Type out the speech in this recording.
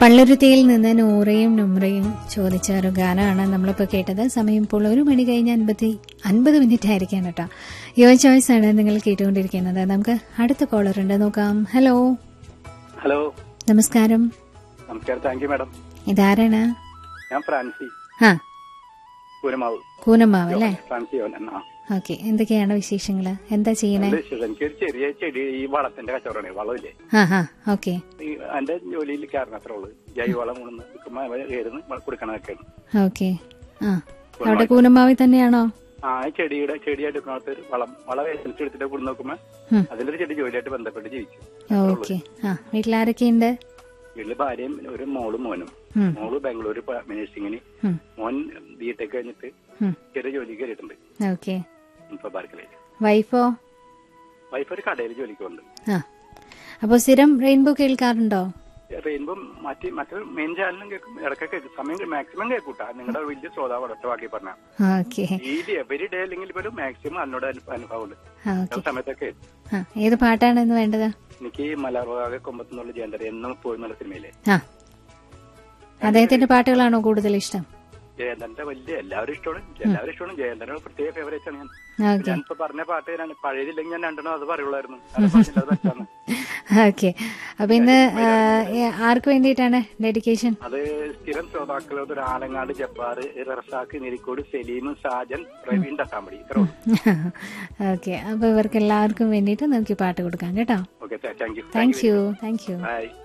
പള്ളുരുത്തിയിൽ നിന്ന് നൂറയും നുമ്രയും ചോദിച്ച ഒരു ഗാനമാണ് നമ്മളിപ്പോൾ കേട്ടത് സമയം ഇപ്പോൾ ഒരു മണി കഴിഞ്ഞ് അൻപത്തി അൻപത് മിനിറ്റ് ആയിരിക്കാൻ കേട്ടോ യുവ ചോയ്സ് ആണ് നിങ്ങൾ കേട്ടുകൊണ്ടിരിക്കുന്നത് നമുക്ക് അടുത്ത കോളർ ഉണ്ട് നോക്കാം ഹലോ ഹലോ നമസ്കാരം നമസ്കാരം താങ്ക് യു മാഡം ഇതാരാണ് ഞാൻ ഫ്രാൻസി ആ പൂരമാവ് കൂനമ്മാവ് അല്ലേ ഫ്രാൻസി യോനൻ. ആ. ഓക്കെ എന്തൊക്കെയാണ് വിശേഷങ്ങള് എന്താ ചെയ്യണേ എന്ത് വിശേഷം? എനിക്കൊരു ചെറിയ ചെടി ഈ വളത്തിന്റെ കച്ചവടമാണ് വളമില്ലേ ആ ആ ഓക്കെ ഈ എന്റെ ജോലിയിൽ കാരണം അത്ര ഉള്ളു ജൈവവളം കൊണ്ടു നിൽക്കുമ്പോൾ കൊടുക്കണതൊക്കെയാണ് ഓക്കെ ആ അവിടെ കൂനമ്മാവിൽ തന്നെയാണോ ആ ഈ ചെടിയുടെ ചെടിയായിട്ട് എടുക്കണത്ത് ഒരു വളം വളം ഏജൻസി എടുത്തിട്ട് കൊണ്ടു നോക്കുമ്പോ ഉം. അതിന്റെ ഒരു ചെടി ജോലിയായിട്ട് ബന്ധപ്പെട്ട് ജീവിച്ചു ഓക്കെ ആ വീട്ടിലാരൊക്കെയുണ്ട് വീട്ടില് ഭാര്യയും ഒരു മോളും മോനും ഉം. മോള് ബാംഗ്ലൂർ നഴ്സിംഗിന് ഉം. മോൻ ബിടെക് കഴിഞ്ഞിട്ട് ഉം. ചെറിയ ജോലി കയറിയിട്ടുണ്ട് ഓക്കെ ഇപ്പൊ ബാർക്കലയിൽ വൈഫോ വൈഫ് ഒരു കടയിൽ ജോലിക്ക് പോകുന്നുണ്ട് ആ അപ്പോൾ സ്ഥിരം റെയിൻബോ കേൾക്കാറുണ്ടോ റെയിൻബോ മറ്റ് മറ്റൊരു മെയിൻ ചാനലും കേൾക്കും ഇടയ്ക്ക് കേൾക്കും സമയം മാക്സിമം കേൾക്കൂട്ടാ നിങ്ങളുടെ വലിയ ശ്രോതാവ് ഒറ്റവാക്കി പറഞ്ഞ ഓക്കെ ഡെയിലി എവരി ഡേ അല്ലെങ്കിൽ പോലും മാക്സിമം എന്നോട് അനു- അനുഭവമുണ്ട് ഓക്കെ ചില സമയത്തൊക്കെ ആ ഏത് പാട്ടാണ് ഇന്ന് വേണ്ടത് എനിക്ക് മലയാള കൊമ്പത്തുനിന്നുള്ള ജയന്തര എന്നും പോയി എന്നുള്ള സിനിമയിലെ ആ അദ്ദേഹത്തിന്റെ പാട്ടുകളാണോ കൂടുതൽ ഇഷ്ടം ജയന്തന്റെ വലിയ എല്ലാവരും ഇഷ്ടമാണ് എല്ലാവരും ഇഷ്ടമാണ് ജയന്തന്റെ പ്രത്യേക ഫേവറേറ്റ് ആണ് ഞാൻ ഓക്കെ ഞാനിപ്പോ പറഞ്ഞ പാട്ട് ഞാൻ പഴയതില്ലെങ്കിൽ ഞാൻ രണ്ടെണ്ണം അത് പറയുള്ളായിരുന്നു അത് പറഞ്ഞില്ല, അത് തെറ്റാണ്. ഓക്കെ അപ്പൊ ഇന്ന് ആ, ഏ, ആർക്ക് വേണ്ടിയിട്ടാണ് ഡെഡിക്കേഷൻ അത് സ്ഥിരം ശ്രോതാക്കളോട് ഒരു ആലങ്ങാട് ജബ്ബാർ റസാഖ് നിരിക്കോട് സലീം സാജൻ പ്രവീൺ തട്ടാമ്പടി ഇത്ര ഓക്കെ അപ്പൊ ഇവർക്ക് എല്ലാവർക്കും വേണ്ടിയിട്ട് നമുക്ക് ഈ പാട്ട് കൊടുക്കാം കേട്ടോ okay thank you thank you thank you by